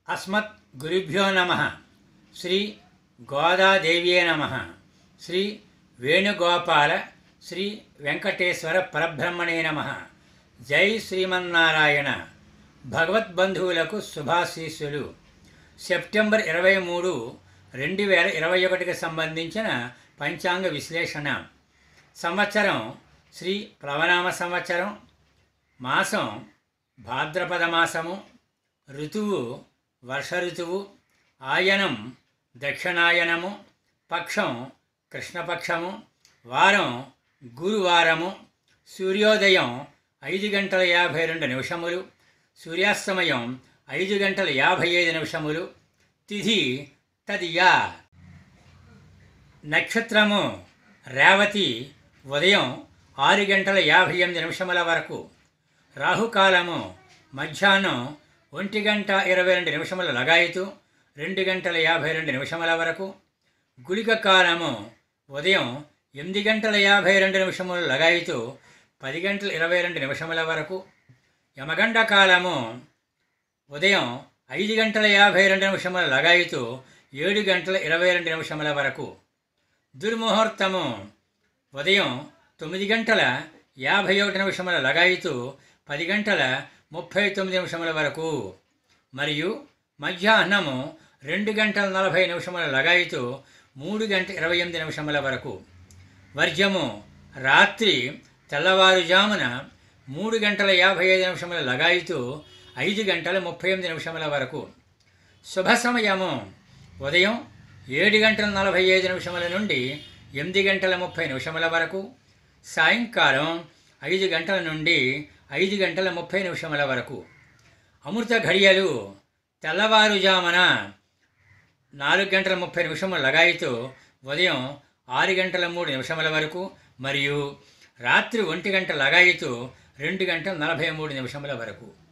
అస్మత్ గురుభ్యో నమ శ్రీ గోదాదేవ్యే నమ శ్రీ వేణుగోపాల శ్రీ వెంకటేశ్వర పరబ్రహ్మణే నమ జై శ్రీమన్నారాయణ భగవద్బంధువులకు శుభాశీస్సులు సెప్టెంబర్ ఇరవై మూడు రెండు వేల ఇరవై ఒకటికి సంబంధించిన పంచాంగ విశ్లేషణ సంవత్సరం శ్రీ ప్లవనామ సంవత్సరం మాసం భాద్రపద మాసము ఋతువు వర్ష ఋతువు ఆయనం దక్షిణాయనము పక్షం కృష్ణపక్షము వారం గురువారము సూర్యోదయం ఐదు గంటల యాభై రెండు నిమిషములు సూర్యాస్తమయం ఐదు గంటల యాభై ఐదు నిమిషములు తిథి తదియా నక్షత్రము రేవతి ఉదయం ఆరు గంటల యాభై ఎనిమిది నిమిషముల వరకు రాహుకాలము మధ్యాహ్నం ఒంటి గంట ఇరవై రెండు నిమిషముల లగాయతు రెండు గంటల యాభై రెండు నిమిషముల వరకు గుళిక కాలము ఉదయం ఎనిమిది గంటల యాభై రెండు నిమిషముల లగాయతు పది గంటల ఇరవై రెండు నిమిషముల వరకు యమగండ కాలము ఉదయం ఐదు గంటల యాభై రెండు నిమిషముల లగాయతు ఏడు గంటల ఇరవై రెండు నిమిషముల వరకు దుర్ముహూర్తము ఉదయం తొమ్మిది గంటల యాభై ఒకటి నిమిషముల లగాయతు పది గంటల ముప్పై తొమ్మిది నిమిషముల వరకు మరియు మధ్యాహ్నము రెండు గంటల నలభై నిమిషముల లగాయతు మూడు గంటల ఇరవై ఎనిమిది నిమిషముల వరకు వర్జము రాత్రి తెల్లవారుజామున మూడు గంటల యాభై ఐదు నిమిషముల లగాయతు ఐదు గంటల ముప్పై ఎనిమిది నిమిషముల వరకు శుభ సమయము ఉదయం ఏడు గంటల నలభై ఐదు నిమిషముల నుండి ఎనిమిది గంటల ముప్పై నిమిషముల వరకు సాయంకాలం ఐదు గంటల నుండి ఐదు గంటల ముప్పై నిమిషముల వరకు అమృత ఘడియలు తెల్లవారుజామున నాలుగు గంటల ముప్పై నిమిషముల లగాయితూ ఉదయం ఆరు గంటల మూడు నిమిషముల వరకు మరియు రాత్రి ఒంటి గంట లగాయితూ రెండు గంటల నలభై మూడు నిమిషముల వరకు